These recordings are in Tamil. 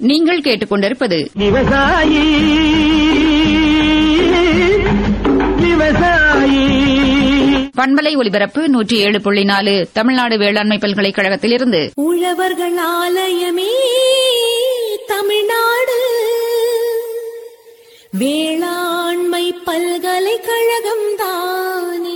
நீங்கள் கேட்டுக்கொண்டிருப்பது விவசாயி விவசாயி பண்பலை ஒலிபரப்பு நூற்றி ஏழு புள்ளி நாலு தமிழ்நாடு வேளாண்மை பல்கலைக்கழகத்திலிருந்து உழவர்கள் ஆலயமே தமிழ்நாடு வேளாண்மை பல்கலைக்கழகம் தானே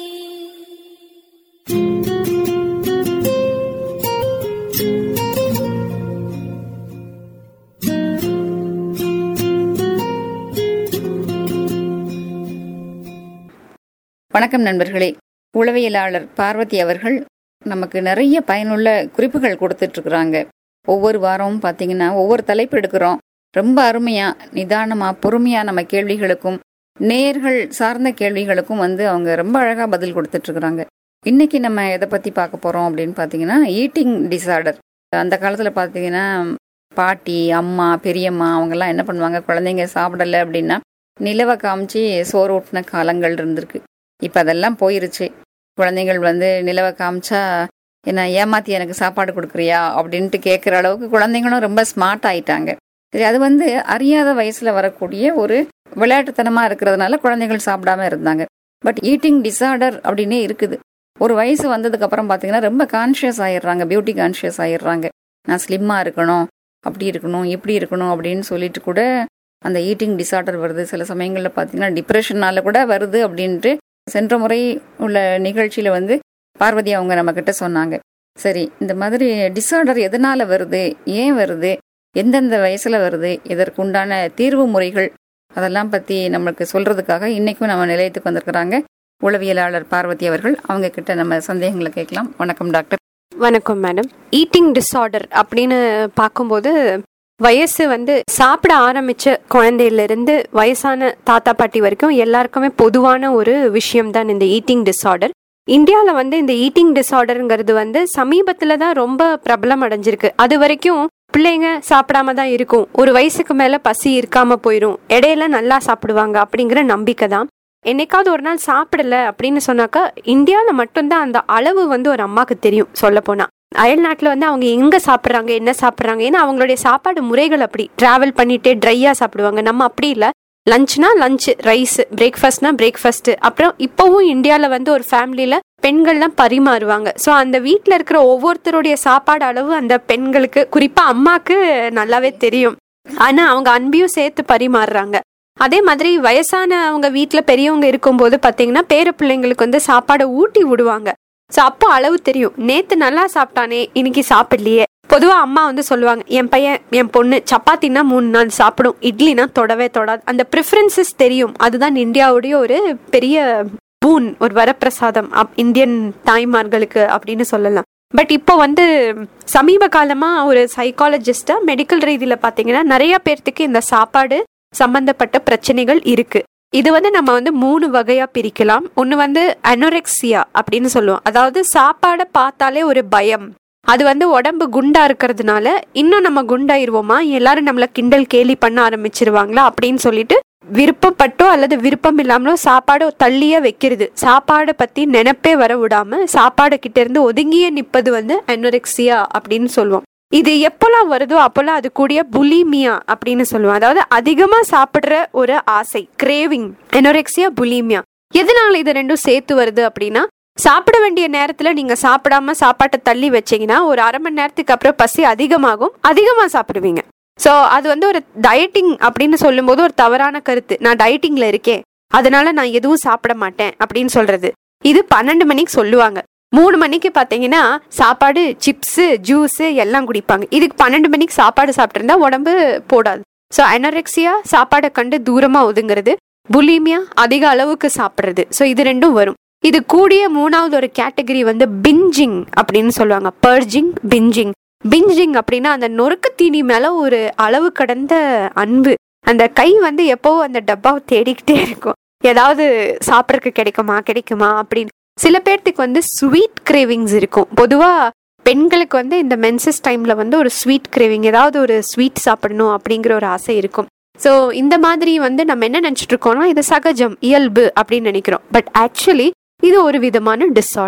வணக்கம் நண்பர்களே உளவியலாளர் பார்வதி அவர்கள் நமக்கு நிறைய பயனுள்ள குறிப்புகள் கொடுத்துட்டு இருக்கிறாங்க ஒவ்வொரு வாரமும் பார்த்தீங்கன்னா ஒவ்வொரு தலைப்பு எடுக்கிறோம் ரொம்ப அருமையா நிதானமா பொறுமையா நம்ம கேள்விகளுக்கும் நேர்கள் சார்ந்த கேள்விகளுக்கும் வந்து அவங்க ரொம்ப அழகா பதில் கொடுத்துட்டு இருக்கிறாங்க இன்னைக்கு நம்ம எதை பத்தி பார்க்க போறோம் அப்படின்னு பார்த்தீங்கன்னா ஈட்டிங் டிசார்டர் அந்த காலத்துல பார்த்தீங்கன்னா பாட்டி அம்மா பெரியம்மா அவங்கெல்லாம் என்ன பண்ணுவாங்க குழந்தைங்க சாப்பிடல அப்படின்னா நிலவை காமிச்சு சோறு ஊட்டின காலங்கள் இருந்திருக்கு இப்போ அதெல்லாம் போயிருச்சு குழந்தைகள் வந்து நிலவை காமிச்சா என்ன ஏமாத்தி எனக்கு சாப்பாடு கொடுக்குறியா அப்படின்ட்டு கேட்குற அளவுக்கு குழந்தைங்களும் ரொம்ப ஸ்மார்ட் ஆயிட்டாங்க சரி அது வந்து அறியாத வயசுல வரக்கூடிய ஒரு விளையாட்டுத்தனமா இருக்கிறதுனால குழந்தைகள் சாப்பிடாம இருந்தாங்க பட் ஈட்டிங் டிசார்டர் அப்படின்னே இருக்குது ஒரு வயசு வந்ததுக்கு அப்புறம் பார்த்தீங்கன்னா ரொம்ப கான்ஷியஸ் ஆயிடுறாங்க பியூட்டி கான்ஷியஸ் ஆயிடுறாங்க நான் ஸ்லிம்மாக இருக்கணும் அப்படி இருக்கணும் இப்படி இருக்கணும் அப்படின்னு சொல்லிட்டு கூட அந்த ஈட்டிங் டிசார்டர் வருது சில சமயங்களில் பார்த்தீங்கன்னா டிப்ரெஷனால கூட வருது அப்படின்ட்டு சென்ற முறை உள்ள நிகழ்ச்சியில் வந்து பார்வதி அவங்க நம்மக்கிட்ட சொன்னாங்க சரி இந்த மாதிரி டிசார்டர் எதனால வருது ஏன் வருது எந்தெந்த வயசுல வருது இதற்குண்டான தீர்வு முறைகள் அதெல்லாம் பற்றி நம்மளுக்கு சொல்றதுக்காக இன்னைக்கும் நம்ம நிலையத்துக்கு வந்திருக்கிறாங்க உளவியலாளர் பார்வதி அவர்கள் அவங்க கிட்ட நம்ம சந்தேகங்களை கேட்கலாம் வணக்கம் டாக்டர் வணக்கம் மேடம் ஈட்டிங் டிஸார்டர் அப்படின்னு பார்க்கும்போது வயசு வந்து சாப்பிட ஆரம்பிச்ச குழந்தையில இருந்து வயசான தாத்தா பாட்டி வரைக்கும் எல்லாருக்குமே பொதுவான ஒரு விஷயம் தான் இந்த ஈட்டிங் டிஸார்டர் இந்தியாவில் வந்து இந்த ஈட்டிங் டிஸார்டருங்கிறது வந்து சமீபத்தில் தான் ரொம்ப பிரபலம் அடைஞ்சிருக்கு அது வரைக்கும் பிள்ளைங்க சாப்பிடாம தான் இருக்கும் ஒரு வயசுக்கு மேல பசி இருக்காம போயிடும் இடையில நல்லா சாப்பிடுவாங்க அப்படிங்கிற நம்பிக்கை தான் என்னைக்காவது ஒரு நாள் சாப்பிடல அப்படின்னு சொன்னாக்கா இந்தியாவில் மட்டும்தான் அந்த அளவு வந்து ஒரு அம்மாக்கு தெரியும் சொல்ல போனா அயல் நாட்டில் வந்து அவங்க எங்க சாப்பிட்றாங்க என்ன சாப்பிட்றாங்க ஏன்னா அவங்களுடைய சாப்பாடு முறைகள் அப்படி டிராவல் பண்ணிட்டே ட்ரையா சாப்பிடுவாங்க நம்ம அப்படி இல்லை லஞ்ச்னா லஞ்ச் ரைஸ் பிரேக்ஃபாஸ்ட்னா பிரேக்ஃபாஸ்ட் அப்புறம் இப்போவும் இந்தியாவில் வந்து ஒரு ஃபேமிலியில் பெண்கள்லாம் பரிமாறுவாங்க ஸோ அந்த வீட்டில் இருக்கிற ஒவ்வொருத்தருடைய சாப்பாடு அளவு அந்த பெண்களுக்கு குறிப்பாக அம்மாக்கு நல்லாவே தெரியும் ஆனால் அவங்க அன்பையும் சேர்த்து பரிமாறுறாங்க அதே மாதிரி வயசான அவங்க வீட்டில் பெரியவங்க இருக்கும்போது பார்த்தீங்கன்னா பேர பிள்ளைங்களுக்கு வந்து சாப்பாடை ஊட்டி விடுவாங்க ஸோ அப்போ அளவு தெரியும் நேத்து நல்லா சாப்பிட்டானே இன்னைக்கு சாப்பிடலையே பொதுவாக அம்மா வந்து சொல்லுவாங்க என் பையன் என் பொண்ணு சப்பாத்தினா மூணு நாள் சாப்பிடும் இட்லினா தொடவே தொடாது அந்த ப்ரிஃபரன்சஸ் தெரியும் அதுதான் இந்தியாவுடைய ஒரு பெரிய பூன் ஒரு வரப்பிரசாதம் அப் இந்தியன் தாய்மார்களுக்கு அப்படின்னு சொல்லலாம் பட் இப்போ வந்து சமீப காலமா ஒரு சைக்காலஜிஸ்டா மெடிக்கல் ரீதியில பாத்தீங்கன்னா நிறைய பேர்த்துக்கு இந்த சாப்பாடு சம்பந்தப்பட்ட பிரச்சனைகள் இருக்கு இது வந்து நம்ம வந்து மூணு வகையா பிரிக்கலாம் ஒன்னு வந்து அனோரெக்சியா அப்படின்னு சொல்லுவோம் அதாவது சாப்பாடை பார்த்தாலே ஒரு பயம் அது வந்து உடம்பு குண்டா இருக்கிறதுனால இன்னும் நம்ம குண்டாயிருவோமா எல்லாரும் நம்மள கிண்டல் கேலி பண்ண ஆரம்பிச்சிருவாங்களா அப்படின்னு சொல்லிட்டு விருப்பப்பட்டோ அல்லது விருப்பம் இல்லாமலோ சாப்பாடு தள்ளியே வைக்கிறது சாப்பாடை பத்தி நினைப்பே வர விடாம சாப்பாடு கிட்ட இருந்து ஒதுங்கியே நிப்பது வந்து அனோரெக்சியா அப்படின்னு சொல்லுவோம் இது எப்போல்லாம் வருதோ அப்போல்லாம் அது கூடிய புலிமியா அப்படின்னு சொல்லுவோம் அதாவது அதிகமா சாப்பிடுற ஒரு ஆசை கிரேவிங் எனோரெக்சியா புலிமியா எதனால இது ரெண்டும் சேர்த்து வருது அப்படின்னா சாப்பிட வேண்டிய நேரத்துல நீங்க சாப்பிடாம சாப்பாட்டை தள்ளி வச்சீங்கன்னா ஒரு அரை மணி நேரத்துக்கு அப்புறம் பசி அதிகமாகும் அதிகமா சாப்பிடுவீங்க ஸோ அது வந்து ஒரு டயட்டிங் அப்படின்னு சொல்லும்போது ஒரு தவறான கருத்து நான் டயட்டிங்ல இருக்கேன் அதனால நான் எதுவும் சாப்பிட மாட்டேன் அப்படின்னு சொல்றது இது பன்னெண்டு மணிக்கு சொல்லுவாங்க மூணு மணிக்கு பார்த்தீங்கன்னா சாப்பாடு சிப்ஸு ஜூஸு எல்லாம் குடிப்பாங்க இதுக்கு பன்னெண்டு மணிக்கு சாப்பாடு சாப்பிட்ருந்தா உடம்பு போடாது ஸோ அனரெக்சியா சாப்பாடை கண்டு தூரமாக ஒதுங்கிறது புலிமியா அதிக அளவுக்கு சாப்பிட்றது ஸோ இது ரெண்டும் வரும் இது கூடிய மூணாவது ஒரு கேட்டகரி வந்து பிஞ்சிங் அப்படின்னு சொல்லுவாங்க பர்ஜிங் பிஞ்சிங் பிஞ்சிங் அப்படின்னா அந்த நொறுக்கு தீனி மேல ஒரு அளவு கடந்த அன்பு அந்த கை வந்து எப்போ அந்த டப்பாவை தேடிக்கிட்டே இருக்கும் ஏதாவது சாப்பிட்றதுக்கு கிடைக்குமா கிடைக்குமா அப்படின்னு சில பேர்த்துக்கு வந்து ஸ்வீட் கிரேவிங்ஸ் இருக்கும் பொதுவா பெண்களுக்கு வந்து இந்த மென்சஸ் டைம்ல வந்து ஒரு ஸ்வீட் கிரேவிங் ஏதாவது ஒரு ஸ்வீட் சாப்பிடணும் அப்படிங்கிற ஒரு ஆசை இருக்கும் ஸோ இந்த மாதிரி வந்து நம்ம என்ன நினைச்சிட்டு இருக்கோம்னா இது சகஜம் இயல்பு அப்படின்னு நினைக்கிறோம் பட் ஆக்சுவலி இது ஒரு விதமான டிஸார்டர்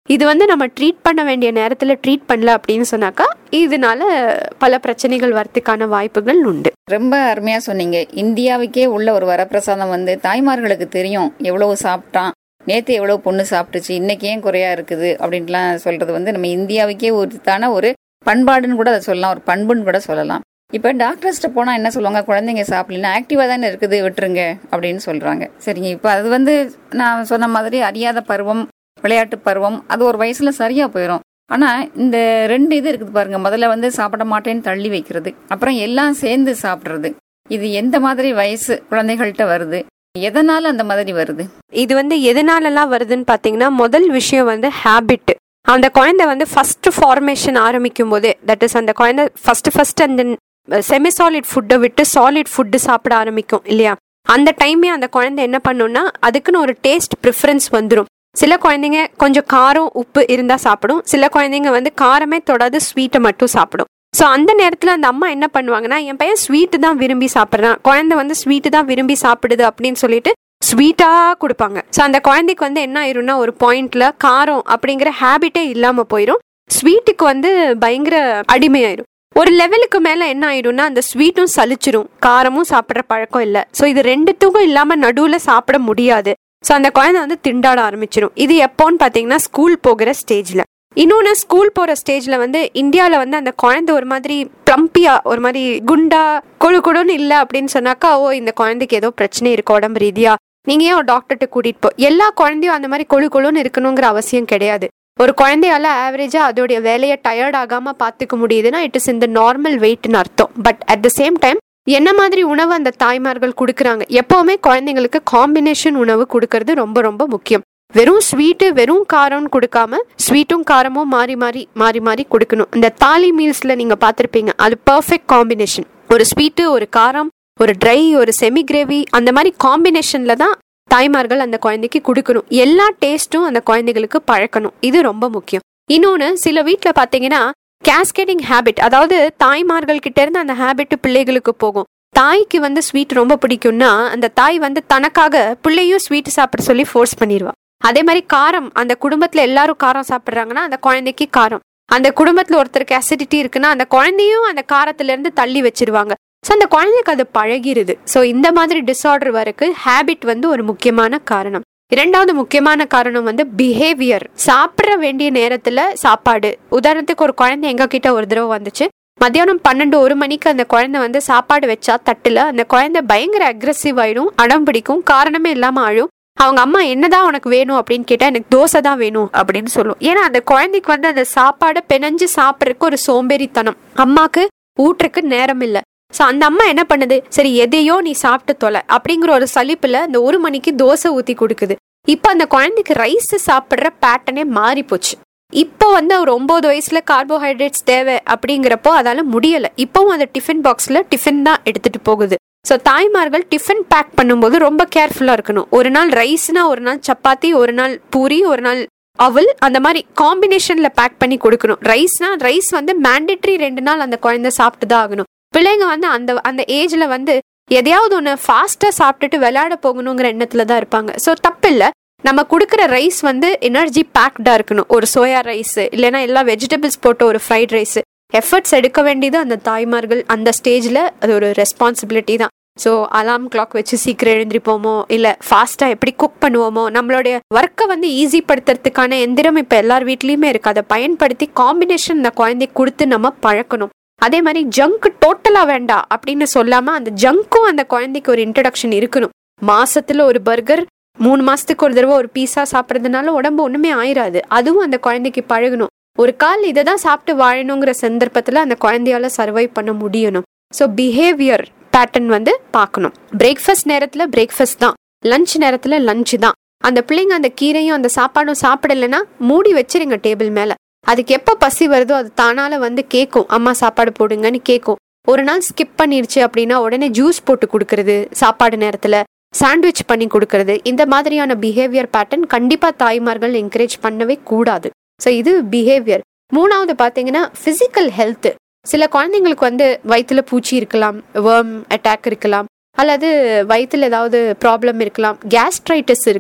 இது வந்து நம்ம ட்ரீட் பண்ண வேண்டிய நேரத்துல ட்ரீட் பண்ணல அப்படின்னு சொன்னாக்கா இதனால பல பிரச்சனைகள் வரத்துக்கான வாய்ப்புகள் உண்டு ரொம்ப அருமையா சொன்னீங்க இந்தியாவுக்கே உள்ள ஒரு வரப்பிரசாதம் வந்து தாய்மார்களுக்கு தெரியும் எவ்வளவு சாப்பிட்டான் நேத்து எவ்வளவு பொண்ணு சாப்பிட்டுச்சு இன்னைக்கு ஏன் குறையா இருக்குது அப்படின்ட்டுலாம் சொல்றது வந்து நம்ம இந்தியாவுக்கே ஒருத்தான ஒரு பண்பாடுன்னு கூட அதை சொல்லலாம் ஒரு பண்புன்னு கூட சொல்லலாம் இப்போ டாக்டர்ஸ்ட்ட போனால் என்ன சொல்லுவாங்க குழந்தைங்க சாப்பிடலாம் ஆக்டிவாக தானே இருக்குது விட்டுருங்க அப்படின்னு சொல்கிறாங்க சரிங்க இப்போ அது வந்து நான் சொன்ன மாதிரி அறியாத பருவம் விளையாட்டு பருவம் அது ஒரு வயசுல சரியா போயிடும் ஆனா இந்த ரெண்டு இது இருக்குது பாருங்க முதல்ல வந்து சாப்பிட மாட்டேன்னு தள்ளி வைக்கிறது அப்புறம் எல்லாம் சேர்ந்து சாப்பிடுறது இது எந்த மாதிரி வயசு குழந்தைகள்கிட்ட வருது எதனால அந்த மாதிரி வருது இது வந்து எதனாலலாம் வருதுன்னு பார்த்தீங்கன்னா முதல் விஷயம் வந்து ஹேபிட் அந்த குழந்தை வந்து ஃபர்ஸ்ட் ஃபார்மேஷன் ஆரம்பிக்கும் போதே தட் இஸ் அந்த குழந்தை ஃபர்ஸ்ட் ஃபர்ஸ்ட் அந்த செமி சாலிட் ஃபுட்டை விட்டு சாலிட் ஃபுட்டு சாப்பிட ஆரம்பிக்கும் இல்லையா அந்த டைமே அந்த குழந்தை என்ன பண்ணும்னா அதுக்குன்னு ஒரு டேஸ்ட் ப்ரிஃபரன்ஸ் வந்துடும் சில குழந்தைங்க கொஞ்சம் காரம் உப்பு இருந்தால் சாப்பிடும் சில குழந்தைங்க வந்து காரமே தொடாது ஸ்வீட்டை மட்டும் சாப்பிடும் ஸோ அந்த நேரத்தில் அந்த அம்மா என்ன பண்ணுவாங்கன்னா என் பையன் ஸ்வீட்டு தான் விரும்பி சாப்பிட்றான் குழந்தை வந்து ஸ்வீட்டு தான் விரும்பி சாப்பிடுது அப்படின்னு சொல்லிட்டு ஸ்வீட்டாக கொடுப்பாங்க ஸோ அந்த குழந்தைக்கு வந்து என்ன ஆயிரும்னா ஒரு பாயிண்ட்ல காரம் அப்படிங்கிற ஹேபிட்டே இல்லாமல் போயிடும் ஸ்வீட்டுக்கு வந்து பயங்கர அடிமையாயிரும் ஒரு லெவலுக்கு மேல என்ன ஆயிடும்னா அந்த ஸ்வீட்டும் சலிச்சிரும் காரமும் சாப்பிட்ற பழக்கம் இல்லை ஸோ இது ரெண்டுத்துக்கும் இல்லாம நடுவுல சாப்பிட முடியாது ஸோ அந்த குழந்தை வந்து திண்டாட ஆரம்பிச்சிடும் இது எப்போன்னு பார்த்தீங்கன்னா ஸ்கூல் போகிற ஸ்டேஜ்ல இன்னொன்று ஸ்கூல் போகிற ஸ்டேஜில் வந்து இந்தியாவில் வந்து அந்த குழந்தை ஒரு மாதிரி ப்ளம்பியா ஒரு மாதிரி குண்டா கொழு கொழுன்னு இல்லை அப்படின்னு சொன்னாக்கா ஓ இந்த குழந்தைக்கு ஏதோ பிரச்சனை இருக்கு உடம்பு ரீதியா நீங்க ஏன் ஒரு டாக்டர்கிட்ட கூட்டிட்டு போ எல்லா குழந்தையும் அந்த மாதிரி கொழு கொழுன்னு இருக்கணுங்கிற அவசியம் கிடையாது ஒரு குழந்தையால ஆவரேஜா அதோடைய வேலையை டயர்ட் ஆகாம பாத்துக்க முடியுதுன்னா இட் இஸ் இந்த நார்மல் வெயிட்னு அர்த்தம் but at the same time என்ன மாதிரி உணவு அந்த தாய்மார்கள் கொடுக்குறாங்க எப்பவுமே குழந்தைங்களுக்கு காம்பினேஷன் உணவு கொடுக்கறது ரொம்ப ரொம்ப முக்கியம் வெறும் ஸ்வீட்டு வெறும் காரம்னு கொடுக்காம ஸ்வீட்டும் காரமும் மாறி மாறி மாறி மாறி கொடுக்கணும் இந்த தாலி மீல்ஸ்ல நீங்க பார்த்திருப்பீங்க அது பர்ஃபெக்ட் காம்பினேஷன் ஒரு ஸ்வீட்டு ஒரு காரம் ஒரு ட்ரை ஒரு செமி கிரேவி அந்த மாதிரி காம்பினேஷன்ல தான் தாய்மார்கள் அந்த குழந்தைக்கு கொடுக்கணும் எல்லா டேஸ்ட்டும் அந்த குழந்தைகளுக்கு பழக்கணும் இது ரொம்ப முக்கியம் இன்னொன்று சில வீட்டில் பார்த்தீங்கன்னா கேஸ்கேடிங் ஹேபிட் அதாவது தாய்மார்கள் கிட்ட இருந்து அந்த ஹேபிட் பிள்ளைகளுக்கு போகும் தாய்க்கு வந்து ஸ்வீட் ரொம்ப பிடிக்கும்னா அந்த தாய் வந்து தனக்காக பிள்ளையும் ஸ்வீட் சாப்பிட சொல்லி ஃபோர்ஸ் பண்ணிடுவா அதே மாதிரி காரம் அந்த குடும்பத்துல எல்லாரும் காரம் சாப்பிட்றாங்கன்னா அந்த குழந்தைக்கு காரம் அந்த குடும்பத்துல ஒருத்தருக்கு அசிடிட்டி இருக்குன்னா அந்த குழந்தையும் அந்த காரத்துல இருந்து தள்ளி வச்சிருவாங்க ஸோ அந்த குழந்தைக்கு அது பழகிருது ஸோ இந்த மாதிரி டிஸார்டர் வரக்கு ஹேபிட் வந்து ஒரு முக்கியமான காரணம் இரண்டாவது முக்கியமான காரணம் வந்து பிஹேவியர் சாப்பிட வேண்டிய நேரத்துல சாப்பாடு உதாரணத்துக்கு ஒரு குழந்தை எங்க கிட்ட ஒரு தடவை வந்துச்சு மத்தியானம் பன்னெண்டு ஒரு மணிக்கு அந்த குழந்தை வந்து சாப்பாடு வச்சா தட்டுல அந்த குழந்தை பயங்கர அக்ரெசிவ் ஆயிடும் அடம் பிடிக்கும் காரணமே இல்லாம அழும் அவங்க அம்மா என்னதான் உனக்கு வேணும் அப்படின்னு கேட்டா எனக்கு தோசை தான் வேணும் அப்படின்னு சொல்லும் ஏன்னா அந்த குழந்தைக்கு வந்து அந்த சாப்பாடை பெனஞ்சு சாப்பிட்றதுக்கு ஒரு சோம்பேறித்தனம் அம்மாக்கு ஊட்டுறதுக்கு நேரம் இல்லை ஸோ அந்த அம்மா என்ன பண்ணுது சரி எதையோ நீ சாப்பிட்டு தொலை அப்படிங்கிற ஒரு சலிப்புல அந்த ஒரு மணிக்கு தோசை ஊத்தி கொடுக்குது இப்போ அந்த குழந்தைக்கு ரைஸ் சாப்பிட்ற பேட்டர்னே மாறி போச்சு இப்போ வந்து ஒரு ஒன்பது வயசுல கார்போஹைட்ரேட்ஸ் தேவை அப்படிங்கிறப்போ அதால முடியல இப்போவும் அந்த டிஃபன் பாக்ஸ்ல டிஃபன் தான் எடுத்துட்டு போகுது ஸோ தாய்மார்கள் டிஃபன் பேக் பண்ணும்போது ரொம்ப கேர்ஃபுல்லா இருக்கணும் ஒரு நாள் ரைஸ்னா ஒரு நாள் சப்பாத்தி ஒரு நாள் பூரி ஒரு நாள் அவல் அந்த மாதிரி காம்பினேஷன்ல பேக் பண்ணி கொடுக்கணும் ரைஸ்னா ரைஸ் வந்து மேண்டேட்ரி ரெண்டு நாள் அந்த குழந்தை சாப்பிட்டு தான் ஆகணும் பிள்ளைங்க வந்து அந்த அந்த ஏஜ்ல வந்து எதையாவது ஒன்று ஃபாஸ்ட்டாக சாப்பிட்டுட்டு விளையாட போகணுங்கிற எண்ணத்துல தான் இருப்பாங்க ஸோ தப்பில்லை நம்ம கொடுக்குற ரைஸ் வந்து எனர்ஜி பேக்டாக இருக்கணும் ஒரு சோயா ரைஸ் இல்லைன்னா எல்லா வெஜிடபிள்ஸ் போட்ட ஒரு ஃப்ரைட் ரைஸ் எஃபர்ட்ஸ் எடுக்க வேண்டியது அந்த தாய்மார்கள் அந்த ஸ்டேஜில் அது ஒரு ரெஸ்பான்சிபிலிட்டி தான் ஸோ அலாம் கிளாக் வச்சு சீக்கிரம் எழுந்திரிப்போமோ இல்லை ஃபாஸ்ட்டாக எப்படி குக் பண்ணுவோமோ நம்மளுடைய ஒர்க்கை வந்து ஈஸி படுத்துறதுக்கான எந்திரம் இப்போ எல்லார் வீட்லேயுமே இருக்குது அதை பயன்படுத்தி காம்பினேஷன் இந்த குழந்தைக்கு கொடுத்து நம்ம பழக்கணும் அதே மாதிரி ஜங்க் டோட்டலா வேண்டாம் அப்படின்னு சொல்லாம அந்த ஜங்க்கும் அந்த குழந்தைக்கு ஒரு இன்ட்ரடக்ஷன் இருக்கணும் மாசத்துல ஒரு பர்கர் மூணு மாசத்துக்கு ஒரு தடவை ஒரு பீஸா சாப்பிட்றதுனால உடம்பு ஒண்ணுமே ஆயிராது அதுவும் அந்த குழந்தைக்கு பழகணும் ஒரு கால் இதை தான் சாப்பிட்டு வாழணுங்கிற சந்தர்ப்பத்துல அந்த குழந்தையால சர்வை பண்ண முடியணும் ஸோ பிஹேவியர் பேட்டர்ன் வந்து பார்க்கணும் பிரேக்ஃபாஸ்ட் நேரத்துல பிரேக்ஃபாஸ்ட் தான் லஞ்ச் நேரத்துல லஞ்ச் தான் அந்த பிள்ளைங்க அந்த கீரையும் அந்த சாப்பாடும் சாப்பிடலைன்னா மூடி வச்சிருங்க டேபிள் மேல அதுக்கு எப்போ பசி வருதோ அது தானால வந்து கேட்கும் அம்மா சாப்பாடு போடுங்கன்னு கேட்கும் ஒரு நாள் ஸ்கிப் பண்ணிருச்சு அப்படின்னா உடனே ஜூஸ் போட்டு கொடுக்கறது சாப்பாடு நேரத்துல சாண்ட்விச் பண்ணி கொடுக்கறது இந்த மாதிரியான பிஹேவியர் பேட்டர்ன் கண்டிப்பா தாய்மார்கள் என்கரேஜ் பண்ணவே கூடாது ஸோ இது பிஹேவியர் மூணாவது பார்த்தீங்கன்னா ஃபிசிக்கல் ஹெல்த் சில குழந்தைங்களுக்கு வந்து வயிற்றுல பூச்சி இருக்கலாம் வேர்ம் அட்டாக் இருக்கலாம் அல்லது வயிற்றுல ஏதாவது ப்ராப்ளம் இருக்கலாம் கேஸ்ட்ரைட்டிஸ் இருக்கலாம்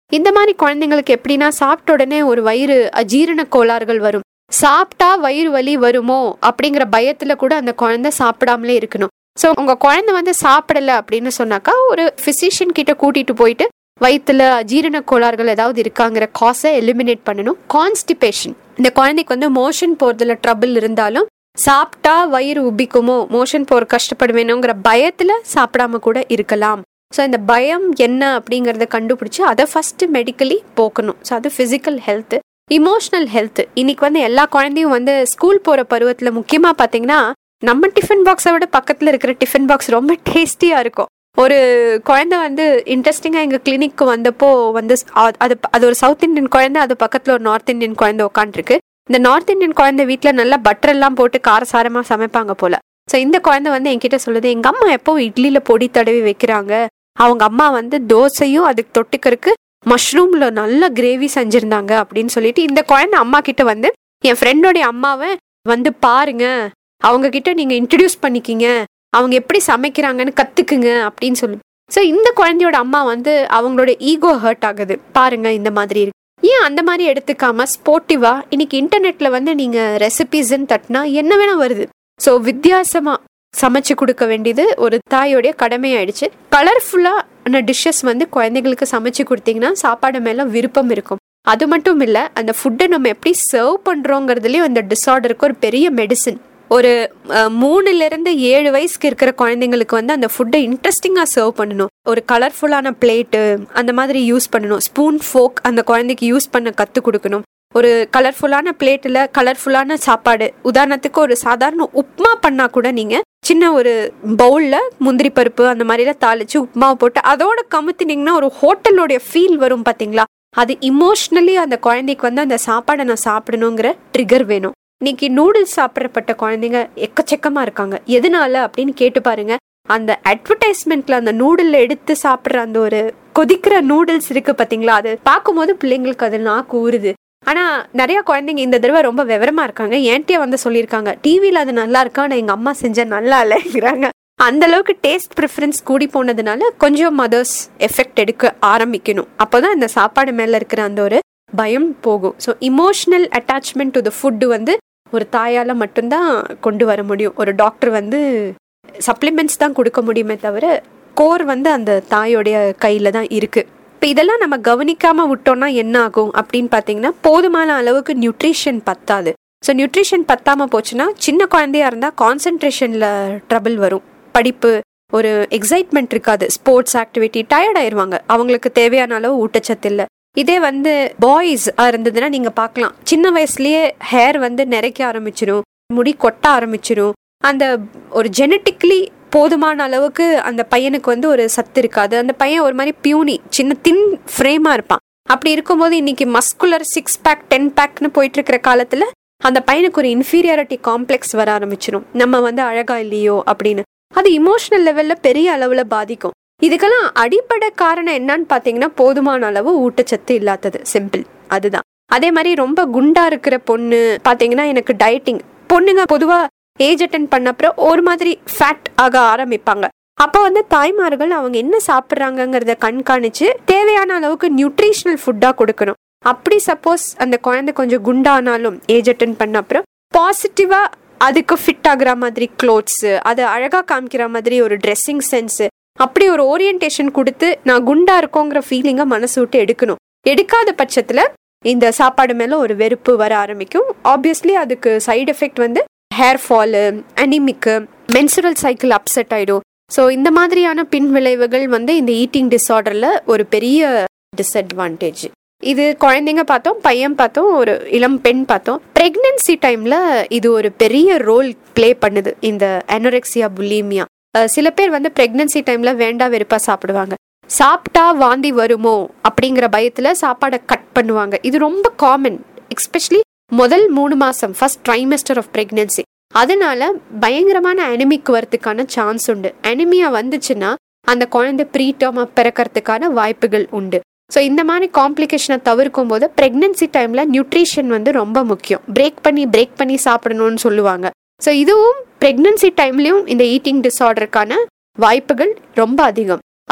இந்த மாதிரி குழந்தைங்களுக்கு எப்படின்னா சாப்பிட்ட உடனே ஒரு வயிறு அஜீரண கோளாறுகள் வரும் சாப்பிட்டா வயிறு வலி வருமோ அப்படிங்கிற பயத்துல கூட அந்த குழந்தை சாப்பிடாமலே இருக்கணும் ஸோ உங்க குழந்தை வந்து சாப்பிடல அப்படின்னு சொன்னாக்கா ஒரு பிசிஷியன் கிட்ட கூட்டிட்டு போயிட்டு வயிற்றுல அஜீரண கோளாறுகள் ஏதாவது இருக்காங்கிற காசை எலிமினேட் பண்ணணும் கான்ஸ்டிபேஷன் இந்த குழந்தைக்கு வந்து மோஷன் போறதுல ட்ரபிள் இருந்தாலும் சாப்பிட்டா வயிறு உபிக்குமோ மோஷன் போற கஷ்டப்படுவேணுங்கிற பயத்துல சாப்பிடாம கூட இருக்கலாம் ஸோ இந்த பயம் என்ன அப்படிங்கிறத கண்டுபிடிச்சு அதை ஃபர்ஸ்ட் மெடிக்கலி போக்கணும் ஸோ அது ஃபிசிக்கல் ஹெல்த் இமோஷனல் ஹெல்த் இன்னைக்கு வந்து எல்லா குழந்தையும் வந்து ஸ்கூல் போற பருவத்துல முக்கியமா பாத்தீங்கன்னா நம்ம டிஃபன் பாக்ஸை விட பக்கத்துல இருக்கிற டிஃபன் பாக்ஸ் ரொம்ப டேஸ்டியா இருக்கும் ஒரு குழந்தை வந்து இன்ட்ரெஸ்டிங்கா எங்க கிளினிக்கு வந்தப்போ வந்து அ- அது அது ஒரு சவுத் இந்தியன் குழந்தை அது பக்கத்துல ஒரு நார்த் இந்தியன் குழந்தை உட்காந்துருக்கு இந்த நார்த் இந்தியன் குழந்தை வீட்ல நல்லா பட்டர் எல்லாம் போட்டு காரசாரமா சமைப்பாங்க போல ஸோ இந்த குழந்தை வந்து என்கிட்ட சொல்லுது எங்க அம்மா எப்போ இட்லியில பொடி தடவி வைக்கிறாங்க அவங்க அம்மா வந்து தோசையும் அதுக்கு தொட்டுக்கறக்கு மஷ்ரூம்ல நல்ல கிரேவி செஞ்சிருந்தாங்க அப்படின்னு சொல்லிட்டு இந்த குழந்தை அம்மா கிட்ட வந்து என் ஃப்ரெண்டோடைய அம்மாவை வந்து பாருங்க அவங்க கிட்ட நீங்க இன்ட்ரடியூஸ் பண்ணிக்கிங்க அவங்க எப்படி சமைக்கிறாங்கன்னு கத்துக்குங்க அப்படின்னு சொல்லி ஸோ இந்த குழந்தையோட அம்மா வந்து அவங்களோட ஈகோ ஹர்ட் ஆகுது பாருங்க இந்த மாதிரி இருக்கு ஏன் அந்த மாதிரி எடுத்துக்காம ஸ்போர்ட்டிவா இன்னைக்கு இன்டர்நெட்ல வந்து நீங்க ரெசிபிஸ்ன்னு தட்டினா என்ன வேணா வருது ஸோ வித்தியாசமா சமைச்சு கொடுக்க வேண்டியது ஒரு தாயோடைய கடமையாயிடுச்சு கலர்ஃபுல்லான டிஷ்ஷஸ் வந்து குழந்தைங்களுக்கு சமைச்சு கொடுத்தீங்கன்னா சாப்பாடு மேல விருப்பம் இருக்கும் அது மட்டும் இல்ல அந்த ஃபுட்டை நம்ம எப்படி சர்வ் பண்றோங்கிறதுலயும் அந்த டிஸார்டருக்கு ஒரு பெரிய மெடிசின் ஒரு அஹ், மூணுல இருந்து ஏழு வயசுக்கு இருக்கிற குழந்தைங்களுக்கு வந்து அந்த ஃபுட்டை இன்ட்ரெஸ்டிங்கா சர்வ் பண்ணணும் ஒரு கலர்ஃபுல்லான பிளேட்டு அந்த மாதிரி யூஸ் பண்ணணும் ஸ்பூன் ஃபோக் அந்த குழந்தைக்கு யூஸ் பண்ண கத்து கொடுக்கணும் ஒரு கலர்ஃபுல்லான பிளேட்டில் கலர்ஃபுல்லான சாப்பாடு உதாரணத்துக்கு ஒரு சாதாரண உப்மா பண்ணா கூட நீங்க சின்ன ஒரு பவுல்ல முந்திரி பருப்பு அந்த மாதிரிலாம் தாளிச்சு உப்மாவை போட்டு அதோட கமுத்தினீங்கன்னா ஒரு ஹோட்டலோடைய ஃபீல் வரும் பாத்தீங்களா அது இமோஷ்னலி அந்த குழந்தைக்கு வந்து அந்த சாப்பாடை நான் சாப்பிடணுங்கிற ட்ரிகர் வேணும் இன்னைக்கு நூடுல்ஸ் சாப்பிடப்பட்ட குழந்தைங்க எக்கச்சக்கமா இருக்காங்க எதனால அப்படின்னு கேட்டு பாருங்க அந்த அட்வர்டைஸ்மெண்ட்ல அந்த நூடுல்ல எடுத்து சாப்பிடுற அந்த ஒரு கொதிக்கிற நூடுல்ஸ் இருக்கு பாத்தீங்களா அது பார்க்கும்போது பிள்ளைங்களுக்கு அது நாக்கு ஊறுது ஆனா நிறைய குழந்தைங்க இந்த தடவை ரொம்ப விவரமா இருக்காங்க என்கிட்டயே வந்து சொல்லியிருக்காங்க டிவில அது நல்லா இருக்கா ஆனா எங்க அம்மா செஞ்ச நல்லா இல்லைங்கிறாங்க அந்த அளவுக்கு டேஸ்ட் ப்ரிஃபரன்ஸ் கூடி போனதுனால கொஞ்சம் மதர்ஸ் எஃபெக்ட் எடுக்க ஆரம்பிக்கணும் அப்போதான் இந்த சாப்பாடு மேல இருக்கிற அந்த ஒரு பயம் போகும் so emotional attachment to the food வந்து ஒரு தாயால மட்டும்தான் கொண்டு வர முடியும் ஒரு டாக்டர் வந்து சப்ளிமெண்ட்ஸ் தான் கொடுக்க முடியுமே தவிர கோர் வந்து அந்த தாயோடைய கையில தான் இருக்கு இப்போ இதெல்லாம் நம்ம கவனிக்காம விட்டோம்னா என்ன ஆகும் அப்படின்னு பார்த்தீங்கன்னா போதுமான அளவுக்கு நியூட்ரிஷன் பத்தாது ஸோ நியூட்ரிஷன் பத்தாம போச்சுன்னா சின்ன குழந்தையா இருந்தா கான்சென்ட்ரேஷன்ல ட்ரபிள் வரும் படிப்பு ஒரு எக்ஸைட்மெண்ட் இருக்காது ஸ்போர்ட்ஸ் ஆக்டிவிட்டி டயர்ட் ஆயிருவாங்க அவங்களுக்கு தேவையான அளவு ஊட்டச்சத்து இல்லை இதே வந்து பாய்ஸ் இருந்ததுன்னா நீங்க பார்க்கலாம் சின்ன வயசுலயே ஹேர் வந்து நிறைக்க ஆரம்பிச்சிடும் முடி கொட்ட ஆரம்பிச்சிடும் அந்த ஒரு ஜெனட்டிக்லி போதுமான அளவுக்கு அந்த பையனுக்கு வந்து ஒரு சத்து இருக்காது அந்த பையன் ஒரு மாதிரி பியூனி சின்ன தின் ஃப்ரேமா இருப்பான் அப்படி இருக்கும்போது இன்னைக்கு மஸ்குலர் சிக்ஸ் பேக் டென் பேக்னு போயிட்டு இருக்கிற காலத்துல அந்த பையனுக்கு ஒரு இன்ஃபீரியாரிட்டி காம்ப்ளெக்ஸ் வர ஆரம்பிச்சிடும் நம்ம வந்து அழகா இல்லையோ அப்படின்னு அது இமோஷனல் லெவல்ல பெரிய அளவுல பாதிக்கும் இதுக்கெல்லாம் அடிப்படை காரணம் என்னன்னு பாத்தீங்கன்னா போதுமான அளவு ஊட்டச்சத்து இல்லாதது சிம்பிள் அதுதான் அதே மாதிரி ரொம்ப குண்டா இருக்கிற பொண்ணு பாத்தீங்கன்னா எனக்கு டயட்டிங் பொண்ணுங்க பொதுவா ஏஜ் அட்டன் பண்ண அப்புறம் ஒரு மாதிரி ஃபேட் ஆக ஆரம்பிப்பாங்க அப்போ வந்து தாய்மார்கள் அவங்க என்ன சாப்பிட்றாங்கங்கிறத கண்காணிச்சு தேவையான அளவுக்கு நியூட்ரிஷனல் ஃபுட்டா கொடுக்கணும் அப்படி சப்போஸ் அந்த குழந்தை கொஞ்சம் குண்டானாலும் ஏஜ் அட்டன் பண்ண அப்புறம் பாசிட்டிவா அதுக்கு ஃபிட் ஆகுற மாதிரி க்ளோத்ஸ் அதை அழகா காமிக்கிற மாதிரி ஒரு ட்ரெஸ்ஸிங் சென்ஸ் அப்படி ஒரு ஓரியன்டேஷன் கொடுத்து நான் குண்டா இருக்கோங்கிற ஃபீலிங்கை மனசு விட்டு எடுக்கணும் எடுக்காத பட்சத்துல இந்த சாப்பாடு மேல ஒரு வெறுப்பு வர ஆரம்பிக்கும் ஆப்வியஸ்லி அதுக்கு சைடு எஃபெக்ட் வந்து ஹேர் ஃபாலு அனிமிக்கு மென்சுரல் சைக்கிள் அப்செட் ஆயிடும் ஸோ இந்த மாதிரியான பின் விளைவுகள் வந்து இந்த ஈட்டிங் டிஸார்டர்ல ஒரு பெரிய டிஸ்அட்வான்டேஜ் இது குழந்தைங்க பார்த்தோம் பையன் பார்த்தோம் ஒரு இளம் பெண் பார்த்தோம் பிரெக்னன்சி டைம்ல இது ஒரு பெரிய ரோல் ப்ளே பண்ணுது இந்த அனோரெக்சியா புலீமியா சில பேர் வந்து பிரெக்னன்சி டைம்ல வேண்டா வெறுப்பா சாப்பிடுவாங்க சாப்பிட்டா வாந்தி வருமோ அப்படிங்கிற பயத்துல சாப்பாடை கட் பண்ணுவாங்க இது ரொம்ப காமன் எஸ்பெஷலி முதல் மூணு மாசம் ஃபர்ஸ்ட் ட்ரைமெஸ்டர் ஆஃப் பிரெக்னன்சி அதனால பயங்கரமான அனிமிக் வரதுக்கான சான்ஸ் உண்டு அனிமியா வந்துச்சுன்னா அந்த குழந்தை ப்ரீட்டமா பிறக்கிறதுக்கான வாய்ப்புகள் உண்டு ஸோ இந்த மாதிரி காம்ப்ளிகேஷனை தவிர்க்கும் போது ப்ரெக்னன்சி டைம்ல நியூட்ரிஷன் வந்து ரொம்ப முக்கியம் பிரேக் பண்ணி பிரேக் பண்ணி சாப்பிடணும்னு சொல்லுவாங்க ஸோ இதுவும் ப்ரெக்னன்சி டைம்லயும் இந்த ஈட்டிங் டிஸார்டருக்கான வாய்ப்புகள் ரொம்ப அதிகம்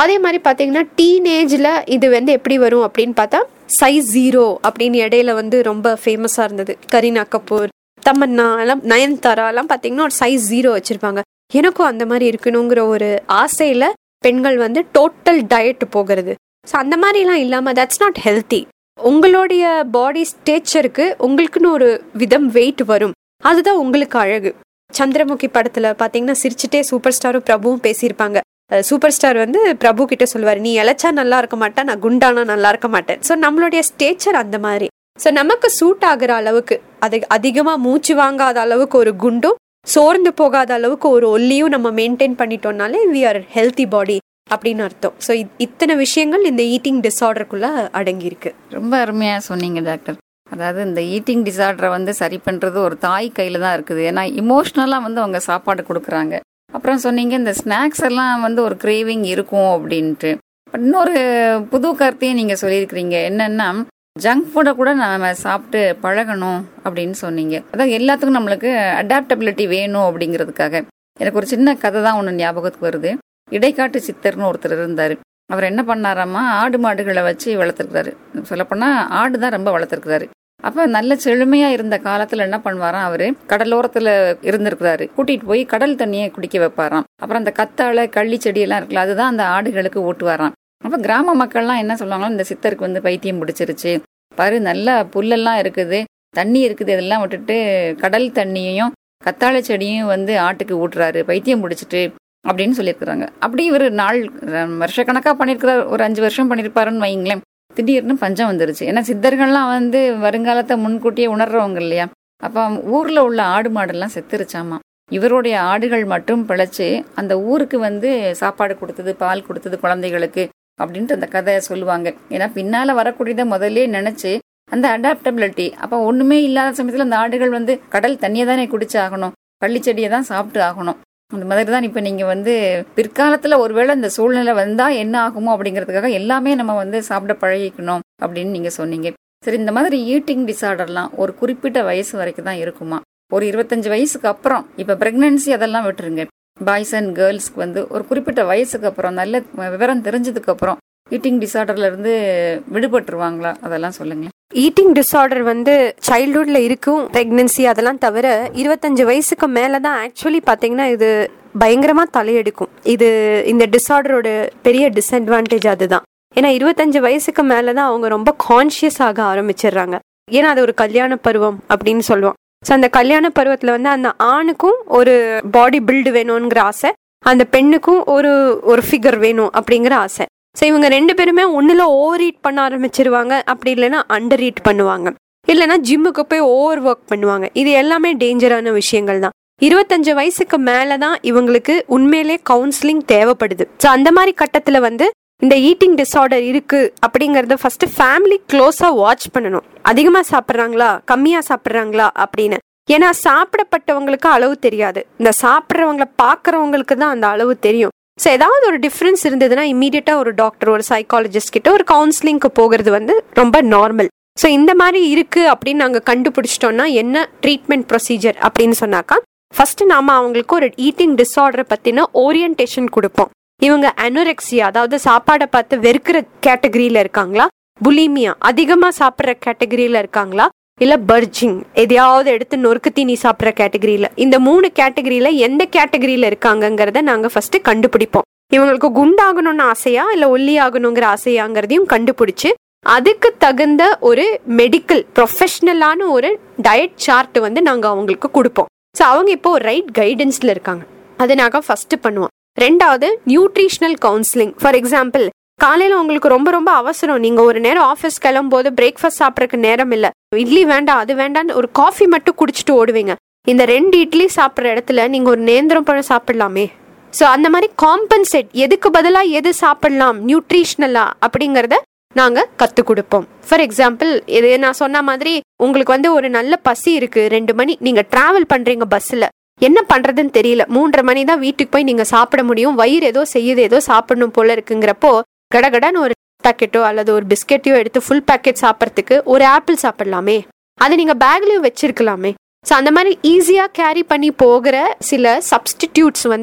அதே மாதிரி பார்த்தீங்கன்னா டீனேஜில் இது வந்து எப்படி வரும் அப்படின்னு பார்த்தா சைஸ் ஜீரோ அப்படின்னு இடையில வந்து ரொம்ப ஃபேமஸாக இருந்தது கரீனா கபூர் தமன்னா எல்லாம் நயன்தாரா எல்லாம் பார்த்தீங்கன்னா ஒரு சைஸ் ஜீரோ வச்சுருப்பாங்க எனக்கும் அந்த மாதிரி இருக்கணுங்கிற ஒரு ஆசையில் பெண்கள் வந்து டோட்டல் டயட் போகிறது ஸோ அந்த மாதிரிலாம் இல்லாமல் தட்ஸ் நாட் ஹெல்த்தி உங்களுடைய பாடி ஸ்டேச்சருக்கு உங்களுக்குன்னு ஒரு விதம் வெயிட் வரும் அதுதான் உங்களுக்கு அழகு சந்திரமுகி படத்துல பாத்தீங்கன்னா சிரிச்சுட்டே சூப்பர் ஸ்டாரும் பிரபுவும் பேசியிருப்பாங்க அஹ் சூப்பர் ஸ்டார் வந்து பிரபு கிட்ட சொல்லுவார் நீ இழைச்சா நல்லா இருக்க மாட்டேன் நான் குண்டானா நல்லா இருக்க மாட்டேன் ஸோ நம்மளுடைய ஸ்டேச்சர் அந்த மாதிரி ஸோ நமக்கு சூட் ஆகுற அளவுக்கு அது அதிகமா மூச்சு வாங்காத அளவுக்கு ஒரு குண்டும் சோர்ந்து போகாத அளவுக்கு ஒரு ஒல்லியும் நம்ம மெயின்டைன் பண்ணிட்டோம்னாலே வி ஆர் ஹெல்த்தி பாடி அப்படின்னு அர்த்தம் ஸோ இத்தனை விஷயங்கள் இந்த ஈட்டிங் டிஸார்டருக்குள்ள அடங்கியிருக்கு ரொம்ப அருமையா சொன்னீங்க டாக்டர் அதாவது இந்த ஈட்டிங் டிசார்டரை வந்து சரி பண்றது ஒரு தாய் கையில தான் இருக்குது ஏன்னா இமோஷ்னலா வந்து அவங்க சாப்பாடு கொடுக்குறாங்க அப்புறம் சொன்னீங்க இந்த ஸ்நாக்ஸ் எல்லாம் வந்து ஒரு கிரேவிங் இருக்கும் அப்படின்ட்டு பட் இன்னொரு புது கருத்தையும் நீங்க சொல்லியிருக்கிறீங்க என்னன்னா ஜங்க் ஃபுட்டை கூட நம்ம சாப்பிட்டு பழகணும் அப்படின்னு சொன்னீங்க அதாவது எல்லாத்துக்கும் நம்மளுக்கு அடாப்டபிலிட்டி வேணும் அப்படிங்கிறதுக்காக எனக்கு ஒரு சின்ன கதை தான் ஒன்று ஞாபகத்துக்கு வருது இடைக்காட்டு சித்தர்னு ஒருத்தர் இருந்தார் அவர் என்ன பண்ணாராமா ஆடு மாடுகளை வச்சு வளர்த்துருக்காரு சொல்லப்போனால் ஆடு தான் ரொம்ப வளர்த்துருக்காரு அப்போ நல்ல செழுமையாக இருந்த காலத்தில் என்ன பண்ணுவாராம் அவர் கடலோரத்தில் இருந்திருக்கிறாரு கூட்டிகிட்டு போய் கடல் தண்ணியை குடிக்க வைப்பாராம் அப்புறம் அந்த கத்தாழை கள்ளி செடியெல்லாம் இருக்குல்ல அதுதான் அந்த ஆடுகளுக்கு ஊட்டுவாராம் அப்போ கிராம மக்கள்லாம் என்ன சொல்லுவாங்கன்னா இந்த சித்தருக்கு வந்து பைத்தியம் பிடிச்சிருச்சு பாரு நல்லா புல்லெல்லாம் இருக்குது தண்ணி இருக்குது இதெல்லாம் விட்டுட்டு கடல் தண்ணியையும் கத்தாழை செடியும் வந்து ஆட்டுக்கு ஊட்டுறாரு பைத்தியம் பிடிச்சிட்டு அப்படின்னு சொல்லியிருக்கிறாங்க அப்படி இவர் நாள் வருஷக்கணக்காக பண்ணியிருக்கிறார் ஒரு அஞ்சு வருஷம் பண்ணியிருப்பாருன்னு வைங்களேன் திடீர்னு பஞ்சம் வந்துருச்சு ஏன்னா சித்தர்கள்லாம் வந்து வருங்காலத்தை முன்கூட்டியே உணர்றவங்க இல்லையா அப்போ ஊரில் உள்ள ஆடு மாடெல்லாம் செத்துருச்சாமா இவருடைய ஆடுகள் மட்டும் பிழைச்சு அந்த ஊருக்கு வந்து சாப்பாடு கொடுத்தது பால் கொடுத்தது குழந்தைகளுக்கு அப்படின்ட்டு அந்த கதையை சொல்லுவாங்க ஏன்னா பின்னால வரக்கூடியதை முதல்ல நினைச்சு அந்த அடாப்டபிலிட்டி அப்போ ஒண்ணுமே இல்லாத சமயத்தில் அந்த ஆடுகள் வந்து கடல் தண்ணியை தானே குடிச்சு ஆகணும் பள்ளிச்செடியை தான் சாப்பிட்டு ஆகணும் அந்த மாதிரி தான் இப்போ நீங்கள் வந்து பிற்காலத்தில் ஒருவேளை இந்த சூழ்நிலை வந்தால் என்ன ஆகுமோ அப்படிங்கிறதுக்காக எல்லாமே நம்ம வந்து சாப்பிட பழகிக்கணும் அப்படின்னு நீங்கள் சொன்னீங்க சரி இந்த மாதிரி ஈட்டிங் டிசார்டர்லாம் ஒரு குறிப்பிட்ட வயசு வரைக்கும் தான் இருக்குமா ஒரு இருபத்தஞ்சு வயசுக்கு அப்புறம் இப்போ பிரெக்னன்சி அதெல்லாம் விட்டுருங்க பாய்ஸ் அண்ட் கேர்ள்ஸ்க்கு வந்து ஒரு குறிப்பிட்ட வயசுக்கு அப்புறம் நல்ல விவரம் தெரிஞ்சதுக்கு அப்புறம் ஈட்டிங் டிசார்டர்ல இருந்து விடுபட்டுருவாங்களா அதெல்லாம் சொல்லுங்க ஈட்டிங் டிஸார்டர் வந்து சைல்ட்ஹுட்ல இருக்கும் பிரெக்னன்சி அதெல்லாம் தவிர இருபத்தஞ்சு வயசுக்கு மேல தான் ஆக்சுவலி பாத்தீங்கன்னா இது பயங்கரமா தலையெடுக்கும் இது இந்த டிஸார்டரோட பெரிய டிஸ்அட்வான்டேஜ் அதுதான் ஏன்னா இருபத்தஞ்சு வயசுக்கு மேல தான் அவங்க ரொம்ப கான்ஷியஸ் ஆக ஆரம்பிச்சிடுறாங்க ஏன்னா அது ஒரு கல்யாண பருவம் அப்படின்னு சொல்லுவோம் ஸோ அந்த கல்யாண பருவத்தில் வந்து அந்த ஆணுக்கும் ஒரு பாடி பில்டு வேணுங்கிற ஆசை அந்த பெண்ணுக்கும் ஒரு ஒரு ஃபிகர் வேணும் அப்படிங்கிற ஆசை ஸோ இவங்க ரெண்டு பேருமே ஒன்றில் ஓவர் ஈட் பண்ண ஆரம்பிச்சிருவாங்க அப்படி இல்லைன்னா அண்டர் ஈட் பண்ணுவாங்க இல்லைன்னா ஜிம்முக்கு போய் ஓவர் ஒர்க் பண்ணுவாங்க இது எல்லாமே டேஞ்சரான விஷயங்கள் தான் இருபத்தஞ்சு வயசுக்கு மேலே தான் இவங்களுக்கு உண்மையிலே கவுன்சிலிங் தேவைப்படுது ஸோ அந்த மாதிரி கட்டத்தில் வந்து இந்த ஈட்டிங் டிஸார்டர் இருக்கு அப்படிங்கறத ஃபர்ஸ்ட் ஃபேமிலி க்ளோஸா வாட்ச் பண்ணணும் அதிகமா சாப்பிட்றாங்களா கம்மியா சாப்பிட்றாங்களா அப்படின்னு ஏன்னா சாப்பிடப்பட்டவங்களுக்கு அளவு தெரியாது இந்த சாப்பிட்றவங்கள பாக்குறவங்களுக்கு தான் அந்த அளவு தெரியும் ஸோ ஏதாவது ஒரு டிஃப்ரென்ஸ் இருந்ததுன்னா இமீடியட்டா ஒரு டாக்டர் ஒரு சைக்காலஜிஸ்ட் கிட்ட ஒரு கவுன்சிலிங்க்கு போகிறது வந்து ரொம்ப நார்மல் ஸோ இந்த மாதிரி இருக்கு அப்படின்னு நாங்கள் கண்டுபிடிச்சிட்டோம்னா என்ன ட்ரீட்மெண்ட் ப்ரொசீஜர் அப்படின்னு சொன்னாக்கா ஃபர்ஸ்ட் நாம அவங்களுக்கு ஒரு ஈட்டிங் டிஸார்டரை பத்தின ஓரியன்டேஷன் கொடுப்போம் இவங்க அனோரெக்சியா அதாவது சாப்பாடை பார்த்து வெறுக்கிற கேட்டகரியில இருக்காங்களா புலிமியா அதிகமா சாப்பிட்ற கேட்டகரியில இருக்காங்களா இல்ல பர்ஜிங் எதையாவது எடுத்து நொறுக்கு தீனி சாப்பிட்ற கேட்டகரியில இந்த மூணு கேட்டகரியில எந்த கேட்டகரியில இருக்காங்கங்கிறத நாங்க ஃபர்ஸ்ட் கண்டுபிடிப்போம் இவங்களுக்கு குண்டாகணும்னு ஆசையா இல்ல ஒல்லி ஆகணுங்கிற ஆசையாங்கிறதையும் கண்டுபிடிச்சு அதுக்கு தகுந்த ஒரு மெடிக்கல் ப்ரொஃபஷனலான ஒரு டயட் சார்ட் வந்து நாங்க அவங்களுக்கு கொடுப்போம் ஸோ அவங்க இப்போ ரைட் கைடன்ஸ்ல இருக்காங்க அதை நாங்கள் ஃபர்ஸ்ட் பண்ணுவோம் ரெண்டாவது நியூட்ரிஷனல் கவுன்சிலிங் ஃபார் எக்ஸாம்பிள் காலையில உங்களுக்கு ரொம்ப ரொம்ப அவசரம் நீங்க ஒரு நேரம் ஆஃபீஸ் கிளம்பும்போது பிரேக்ஃபாஸ்ட் சாப்பிட்றதுக்கு நேரம் இல்ல இட்லி வேண்டாம் அது வேண்டாம்னு ஒரு காஃபி மட்டும் குடிச்சிட்டு ஓடுவீங்க இந்த ரெண்டு இட்லி சாப்பிட்ற இடத்துல நீங்க ஒரு நேந்திரம் பழம் சாப்பிடலாமே ஸோ அந்த மாதிரி காம்பன்சேட் எதுக்கு பதிலாக எது சாப்பிடலாம் நியூட்ரிஷனலா அப்படிங்கிறத நாங்க கத்து கொடுப்போம் ஃபார் எக்ஸாம்பிள் இது நான் சொன்ன மாதிரி உங்களுக்கு வந்து ஒரு நல்ல பசி இருக்கு ரெண்டு மணி நீங்க டிராவல் பண்றீங்க பஸ்ல என்ன பண்றதுன்னு தெரியல மூன்றரை மணி தான் வீட்டுக்கு போய் நீங்க சாப்பிட முடியும் வயிறு ஏதோ செய்யுது ஏதோ சாப்பிடணும் போல இருக்குங்கிறப்போ கடகடன்னு ஒரு பாக்கெட்டோ அல்லது ஒரு பிஸ்கெட்டையோ எடுத்து ஃபுல் பேக்கெட் சாப்பிட்றதுக்கு ஒரு ஆப்பிள் சாப்பிடலாமே அதை நீங்க பேக்லயும் வச்சிருக்கலாமே ஸோ அந்த மாதிரி ஈஸியா கேரி பண்ணி போகிற சில சப்ஸ்டிடியூட்ஸ் வந்து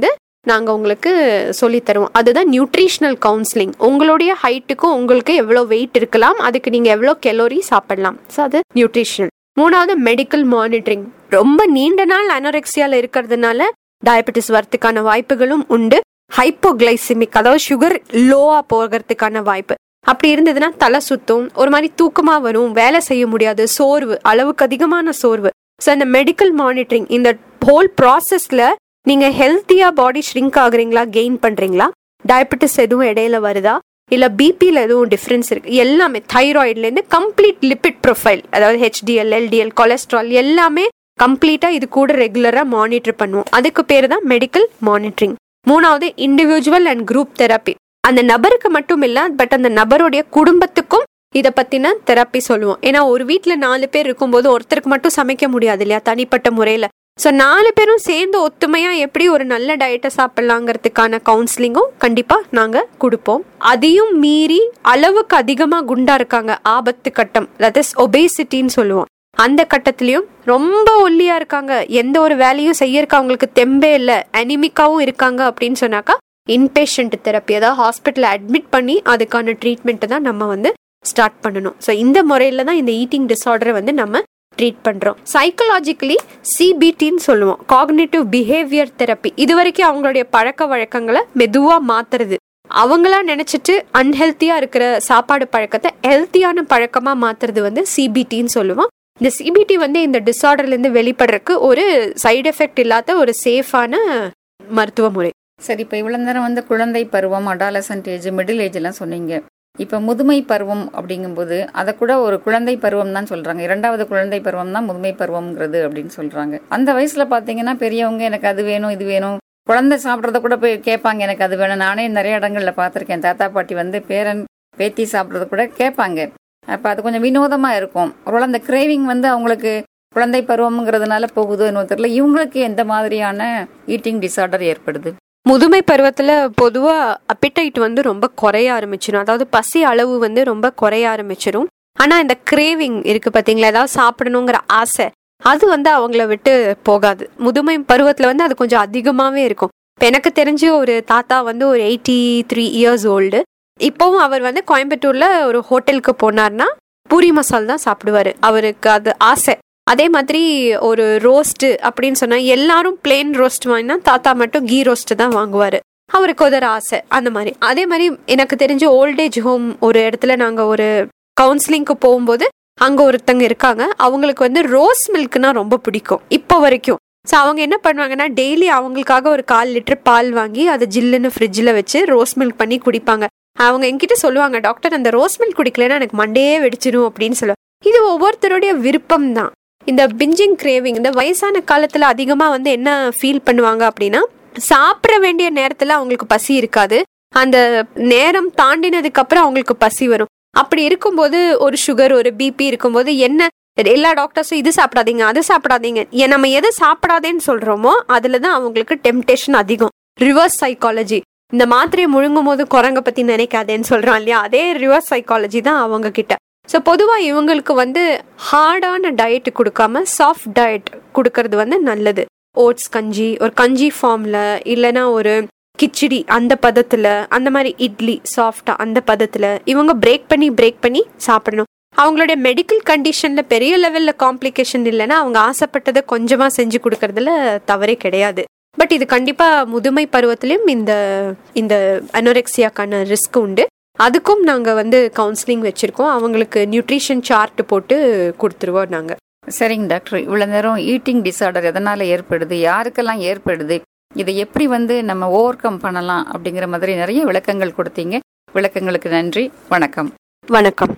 நாங்கள் உங்களுக்கு சொல்லித் தருவோம் அதுதான் நியூட்ரிஷனல் கவுன்சிலிங் உங்களுடைய ஹைட்டுக்கும் உங்களுக்கு எவ்வளோ வெயிட் இருக்கலாம் அதுக்கு நீங்கள் எவ்வளோ கெலோரி சாப்பிடலாம் ஸோ அது நியூட்ரிஷனல் மூணாவது மெடிக்கல் மானிட்டரிங் ரொம்ப நீண்ட நாள் அனோரெக்சியால இருக்கிறதுனால டயபெட்டிஸ் வரத்துக்கான வாய்ப்புகளும் உண்டு ஹைப்போகிளைசிமிக் அதாவது சுகர் லோவா போகிறதுக்கான வாய்ப்பு அப்படி இருந்ததுன்னா தலை சுத்தும் ஒரு மாதிரி தூக்கமா வரும் வேலை செய்ய முடியாது சோர்வு அளவுக்கு அதிகமான சோர்வு ஸோ இந்த மெடிக்கல் மானிட்டரிங் இந்த ஹோல் ப்ராசஸ்ல நீங்க ஹெல்த்தியா பாடி ஷ்ரிங்க் ஆகுறீங்களா கெயின் பண்றீங்களா டயபெட்டிஸ் எதுவும் இடையில வருதா இல்ல பிபியில் எதுவும் டிஃப்ரென்ஸ் இருக்கு எல்லாமே தைராய்ட்லேருந்து கம்ப்ளீட் லிபிட் ப்ரொஃபைல் அதாவது ஹெச்டிஎல் எல்டிஎல் கொலஸ்ட்ரால் எல்லாமே கம்ப்ளீட்டா இது கூட ரெகுலரா மானிட்டர் பண்ணுவோம் அதுக்கு பேர் தான் மெடிக்கல் மானிட்டரிங் மூணாவது இண்டிவிஜுவல் அண்ட் குரூப் தெரப்பி அந்த நபருக்கு மட்டும் இல்ல பட் அந்த நபருடைய குடும்பத்துக்கும் இதை பத்தின தெரப்பி சொல்லுவோம் ஏன்னா ஒரு வீட்ல நாலு பேர் இருக்கும்போது ஒருத்தருக்கு மட்டும் சமைக்க முடியாது இல்லையா தனிப்பட்ட முறையில ஸோ நாலு பேரும் சேர்ந்து ஒத்துமையா எப்படி ஒரு நல்ல டயட்டை சாப்பிடலாங்கிறதுக்கான கவுன்சிலிங்கும் கண்டிப்பா நாங்க கொடுப்போம் அதையும் மீறி அளவுக்கு அதிகமா குண்டா இருக்காங்க ஆபத்து கட்டம் தட் இஸ் ஒபேசிட்டின்னு சொல்லுவோம் அந்த கட்டத்திலயும் ரொம்ப ஒல்லியா இருக்காங்க எந்த ஒரு வேலையும் செய்யறதுக்கு அவங்களுக்கு தெம்பே இல்லை அனிமிக்காவும் இருக்காங்க அப்படின்னு சொன்னாக்கா இன்பேஷண்ட் தெரப்பி அதாவது ஹாஸ்பிட்டலில் அட்மிட் பண்ணி அதுக்கான ட்ரீட்மெண்ட்டை தான் நம்ம வந்து ஸ்டார்ட் பண்ணணும் ஸோ இந்த முறையில தான் இந்த ஈட்டிங் டிஸார்டரை வந்து நம்ம ட்ரீட் பண்றோம் சைக்கலாஜிக்கலி சிபிடின்னு சொல்லுவோம் காக்னேட்டிவ் பிஹேவியர் தெரப்பி இது வரைக்கும் அவங்களுடைய பழக்க வழக்கங்களை மெதுவா மாத்துறது அவங்களா நினைச்சிட்டு அன்ஹெல்த்தியா இருக்கிற சாப்பாடு பழக்கத்தை ஹெல்த்தியான பழக்கமா மாத்துறது வந்து சிபிடின்னு சொல்லுவோம் இந்த சிபிடி வந்து இந்த டிஸார்டர்ல இருந்து வெளிப்படுறதுக்கு ஒரு சைடு எஃபெக்ட் இல்லாத ஒரு சேஃபான மருத்துவ முறை சரி இப்போ இவ்வளோ நேரம் வந்து குழந்தை பருவம் அடாலசன்ட் ஏஜ் மிடில் ஏஜ் எல்லாம் சொன்னீங்க இப்போ முதுமை பருவம் அப்படிங்கும்போது அதை கூட ஒரு குழந்தை பருவம் தான் சொல்றாங்க இரண்டாவது குழந்தை பருவம் தான் முதுமை பருவம்ங்கிறது அப்படின்னு சொல்றாங்க அந்த வயசுல பாத்தீங்கன்னா பெரியவங்க எனக்கு அது வேணும் இது வேணும் குழந்தை சாப்பிட்றத கூட போய் கேட்பாங்க எனக்கு அது வேணும் நானே நிறைய இடங்கள்ல பார்த்துருக்கேன் தாத்தா பாட்டி வந்து பேரன் பேத்தி சாப்பிட்றத கூட கேட்பாங்க அப்போ அது கொஞ்சம் வினோதமா இருக்கும் ஒருவேளை அந்த கிரேவிங் வந்து அவங்களுக்கு குழந்தை பருவம்ங்கிறதுனால போகுதோ என்னவோ தெரியல இவங்களுக்கு எந்த மாதிரியான ஈட்டிங் டிசார்டர் ஏற்படுது முதுமை பருவத்துல பொதுவா அப்பிடைட் வந்து ரொம்ப குறைய ஆரம்பிச்சிடும் அதாவது பசி அளவு வந்து ரொம்ப குறைய ஆரம்பிச்சிடும் ஆனா இந்த கிரேவிங் இருக்கு பாத்தீங்களா ஏதாவது சாப்பிடணுங்கிற ஆசை அது வந்து அவங்கள விட்டு போகாது முதுமை பருவத்துல வந்து அது கொஞ்சம் அதிகமாவே இருக்கும் இப்ப எனக்கு தெரிஞ்சு ஒரு தாத்தா வந்து ஒரு எயிட்டி த்ரீ இயர்ஸ் ஓல்டு இப்போவும் அவர் வந்து கோயம்புத்தூர்ல ஒரு ஹோட்டலுக்கு போனார்னா பூரி மசால் தான் சாப்பிடுவாரு அவருக்கு அது ஆசை அதே மாதிரி ஒரு ரோஸ்ட் அப்படின்னு சொன்னா எல்லாரும் பிளேன் ரோஸ்ட் வாங்கினா தாத்தா மட்டும் கீ ரோஸ்ட் தான் வாங்குவாரு அவருக்கு ஒரு ஆசை அந்த மாதிரி அதே மாதிரி எனக்கு தெரிஞ்ச ஓல்டேஜ் ஹோம் ஒரு இடத்துல நாங்க ஒரு கவுன்சிலிங்க்கு போகும்போது அங்க ஒருத்தங்க இருக்காங்க அவங்களுக்கு வந்து ரோஸ் மில்க்னா ரொம்ப பிடிக்கும் இப்போ வரைக்கும் ஸோ அவங்க என்ன பண்ணுவாங்கன்னா டெய்லி அவங்களுக்காக ஒரு கால் லிட்டர் பால் வாங்கி அதை ஜில்லுன்னு ஃப்ரிட்ஜில் வச்சு ரோஸ் மில்க் பண்ணி குடிப்பாங்க அவங்க என்கிட்ட சொல்லுவாங்க டாக்டர் அந்த ரோஸ் மில்க் குடிக்கலன்னா எனக்கு மண்டையே வெடிச்சிடும் அப்படின்னு சொல்லுவாங்க இது ஒவ்வொருத்தருடைய விருப்பம் தான் இந்த பிஞ்சிங் கிரேவிங் இந்த வயசான காலத்துல அதிகமா வந்து என்ன ஃபீல் பண்ணுவாங்க அப்படின்னா சாப்பிட வேண்டிய நேரத்துல அவங்களுக்கு பசி இருக்காது அந்த நேரம் தாண்டினதுக்கு அப்புறம் அவங்களுக்கு பசி வரும் அப்படி இருக்கும்போது ஒரு சுகர் ஒரு பிபி இருக்கும்போது என்ன எல்லா டாக்டர்ஸும் இது சாப்பிடாதீங்க அது சாப்பிடாதீங்க ஏன் நம்ம எதை சாப்பிடாதேன்னு சொல்றோமோ அதுல தான் அவங்களுக்கு டெம்டேஷன் அதிகம் ரிவர்ஸ் சைக்காலஜி இந்த மாத்திரையை முழுங்கும் போது குரங்க பத்தி நினைக்காதேன்னு சொல்றான் இல்லையா அதே ரிவர்ஸ் சைக்காலஜி தான் அவங்க கிட்ட ஸோ பொதுவாக இவங்களுக்கு வந்து ஹார்டான டயட் கொடுக்காம சாஃப்ட் டயட் கொடுக்கறது வந்து நல்லது ஓட்ஸ் கஞ்சி ஒரு கஞ்சி ஃபார்ம்ல இல்லைன்னா ஒரு கிச்சடி அந்த பதத்துல அந்த மாதிரி இட்லி சாஃப்டா அந்த பதத்துல இவங்க பிரேக் பண்ணி பிரேக் பண்ணி சாப்பிடணும் அவங்களுடைய மெடிக்கல் கண்டிஷன்ல பெரிய லெவல்ல காம்ப்ளிகேஷன் இல்லைன்னா அவங்க ஆசைப்பட்டதை கொஞ்சமா செஞ்சு கொடுக்கறதுல தவறே கிடையாது பட் இது கண்டிப்பா முதுமை பருவத்திலையும் இந்த இந்த அனோரெக்சியாக்கான ரிஸ்க் உண்டு அதுக்கும் நாங்க வந்து கவுன்சிலிங் வச்சிருக்கோம் அவங்களுக்கு நியூட்ரிஷன் சார்ட் போட்டு கொடுத்துருவோம் நாங்க சரிங்க டாக்டர் இவ்வளவு நேரம் ஈட்டிங் டிசார்டர் எதனால ஏற்படுது யாருக்கெல்லாம் ஏற்படுது இதை எப்படி வந்து நம்ம ஓவர் கம் பண்ணலாம் அப்படிங்கிற மாதிரி நிறைய விளக்கங்கள் கொடுத்தீங்க விளக்கங்களுக்கு நன்றி வணக்கம் வணக்கம்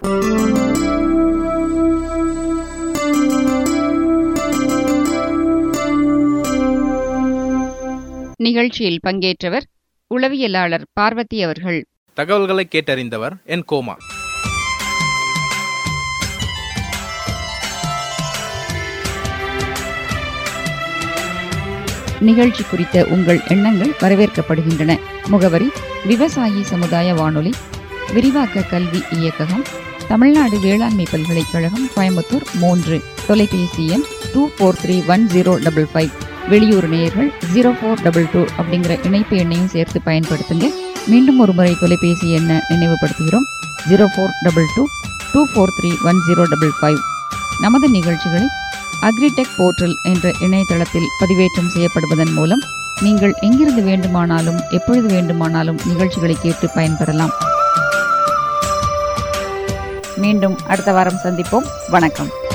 நிகழ்ச்சியில் பங்கேற்றவர் உளவியலாளர் பார்வதி அவர்கள் தகவல்களை கேட்டறிந்தவர் என் கோமா நிகழ்ச்சி குறித்த உங்கள் எண்ணங்கள் வரவேற்கப்படுகின்றன முகவரி விவசாயி சமுதாய வானொலி விரிவாக்க கல்வி இயக்ககம் தமிழ்நாடு வேளாண்மை பல்கலைக்கழகம் கோயம்புத்தூர் மூன்று தொலைபேசி எண் two four three one zero double five வெளியூர் நேயர்கள் ஜீரோ ஃபோர் டபுள் டூ அப்படிங்கிற இணைப்பு எண்ணையும் சேர்த்து பயன்படுத்துங்க மீண்டும் ஒரு முறை தொலைபேசி எண்ணை நினைவுபடுத்துகிறோம் zero four double two two four three one zero double five நமது நிகழ்ச்சிகளை அக்ரிடெக் போர்ட்டல் என்ற இணையதளத்தில் பதிவேற்றம் செய்யப்படுவதன் மூலம் நீங்கள் எங்கிருந்து வேண்டுமானாலும் எப்பொழுது வேண்டுமானாலும் நிகழ்ச்சிகளை கேட்டு பயன்பெறலாம் மீண்டும் அடுத்த வாரம் சந்திப்போம் வணக்கம்